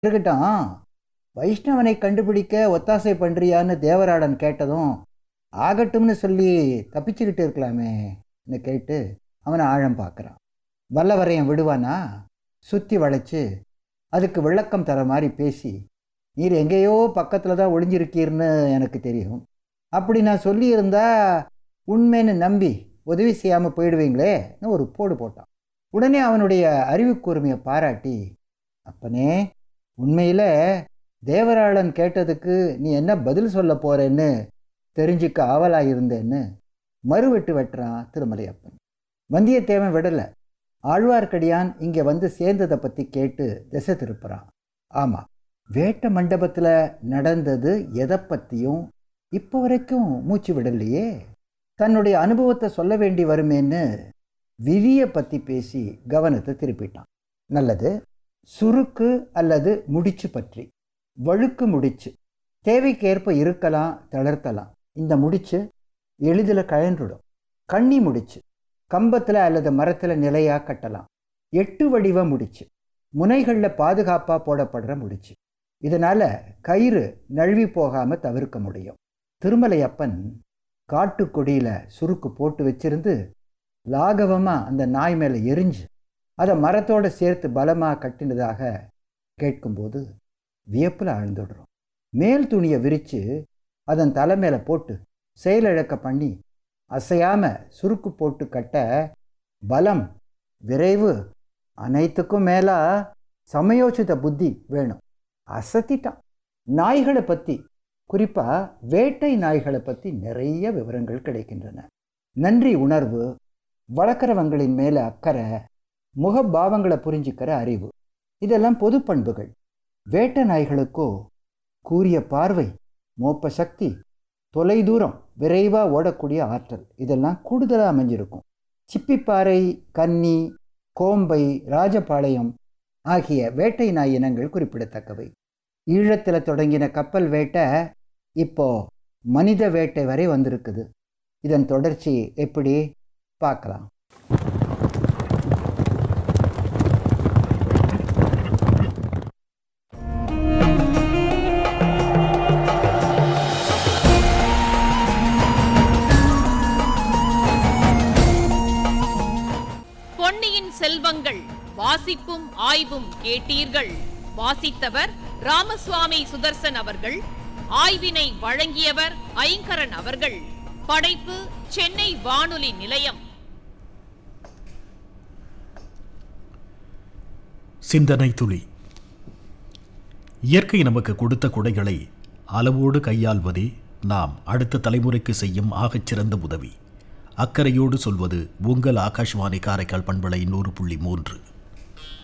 இருக்கட்டும் வைஷ்ணவனை கண்டுபிடிக்க ஒத்தாசை பண்றியான்னு தேவராளன் கேட்டதும் ஆகட்டும்னு சொல்லி தப்பிச்சுக்கிட்டு இருக்கலாமேன்னு கேட்டு அவனை ஆழம் பார்க்குறான் வல்லவரையன் விடுவானா சுற்றி வளைச்சு அதுக்கு விளக்கம் தர மாதிரி பேசி நீர் எங்கேயோ பக்கத்தில் தான் ஒளிஞ்சிருக்கீர்னு எனக்கு தெரியும் அப்படி நான் சொல்லியிருந்தா உண்மைன்னு நம்பி உதவி செய்யாமல் போயிடுவீங்களேன்னு ஒரு போடு போட்டான் உடனே அவனுடைய அறிவு கூர்மையை பாராட்டி அப்பனே உண்மையில் தேவராளன் கேட்டதுக்கு நீ என்ன பதில் சொல்ல போறேன்னு தெரிஞ்சுக்க ஆவலாக இருந்தேன்னு மறுவெட்டு வெட்டுறான் திருமலையப்பன் வந்தியத்தேவன் விடலை ஆழ்வார்க்கடியான் இங்கே வந்து சேர்ந்ததை பற்றி கேட்டு திசை திருப்புறான் ஆமாம் வேட்ட மண்டபத்தில் நடந்தது எதை பற்றியும் இப்போ வரைக்கும் மூச்சு விடலையே தன்னுடைய அனுபவத்தை சொல்ல வேண்டி வருமேன்னு விதியை பற்றி பேசி கவனத்தை திருப்பிட்டான் நல்லது சுருக்கு அல்லது முடிச்சு பற்றி வழுக்கு முடிச்சு தேவைக்கேற்ப இருக்கலாம் தளர்த்தலாம் இந்த முடிச்சு எளிதில் கழன்றுடும் கண்ணி முடிச்சு கம்பத்தில் அல்லது மரத்தில் நிலையாக கட்டலாம் எட்டு வடிவ முடிச்சு முனைகளில் பாதுகாப்பாக போடப்படுற முடிச்சு இதனால் கயிறு நழுவி போகாமல் தவிர்க்க முடியும் திருமலையப்பன் காட்டுக்கொடியில் சுருக்கு போட்டு வச்சிருந்து லாகவமாக அந்த நாய் மேலே எரிஞ்சு அதை மரத்தோடு சேர்த்து பலமாக கட்டினதாக கேட்கும்போது வியப்பில் ஆழ்ந்துடுறோம் மேல் துணியை விரித்து அதன் தலை மேலே போட்டு செயலிழக்க பண்ணி அசையாமல் சுருக்கு போட்டு கட்ட பலம் விரைவு அனைத்துக்கும் மேலா சமயோசித புத்தி வேணும் அசத்திட்டான் நாய்களை பற்றி குறிப்பாக வேட்டை நாய்களை பற்றி நிறைய விவரங்கள் கிடைக்கின்றன நன்றி உணர்வு வளர்க்குறவங்களின் மேலே அக்கறை முகபாவங்களை புரிஞ்சுக்கிற அறிவு இதெல்லாம் பொது பண்புகள் வேட்ட நாய்களுக்கோ கூரிய பார்வை மோப்ப சக்தி தொலைதூரம் விரைவாக ஓடக்கூடிய ஆற்றல் இதெல்லாம் கூடுதலாக அமைஞ்சிருக்கும் சிப்பிப்பாறை கன்னி கோம்பை ராஜபாளையம் ஆகிய வேட்டை நாய் இனங்கள் குறிப்பிடத்தக்கவை ஈழத்தில் தொடங்கின கப்பல் வேட்டை இப்போ மனித வேட்டை வரை வந்திருக்குது இதன் தொடர்ச்சி எப்படி பார்க்கலாம் பொன்னியின் செல்வங்கள் வாசிப்பும் ஆய்வும் கேட்டீர்கள் வாசித்தவர் ராமசுவாமி சுதர்சன் அவர்கள் ஆய்வினை வழங்கியவர் ஐங்கரன் அவர்கள் படைப்பு சென்னை வானொலி நிலையம் சிந்தனை துளி இயற்கை நமக்கு கொடுத்த கொடைகளை அளவோடு கையாள்வதே நாம் அடுத்த தலைமுறைக்கு செய்யும் ஆகச்சிறந்த உதவி அக்கறையோடு சொல்வது உங்கள் ஆகாஷ்வாணி காரைக்கால் பண்பலை நூறு புள்ளி மூன்று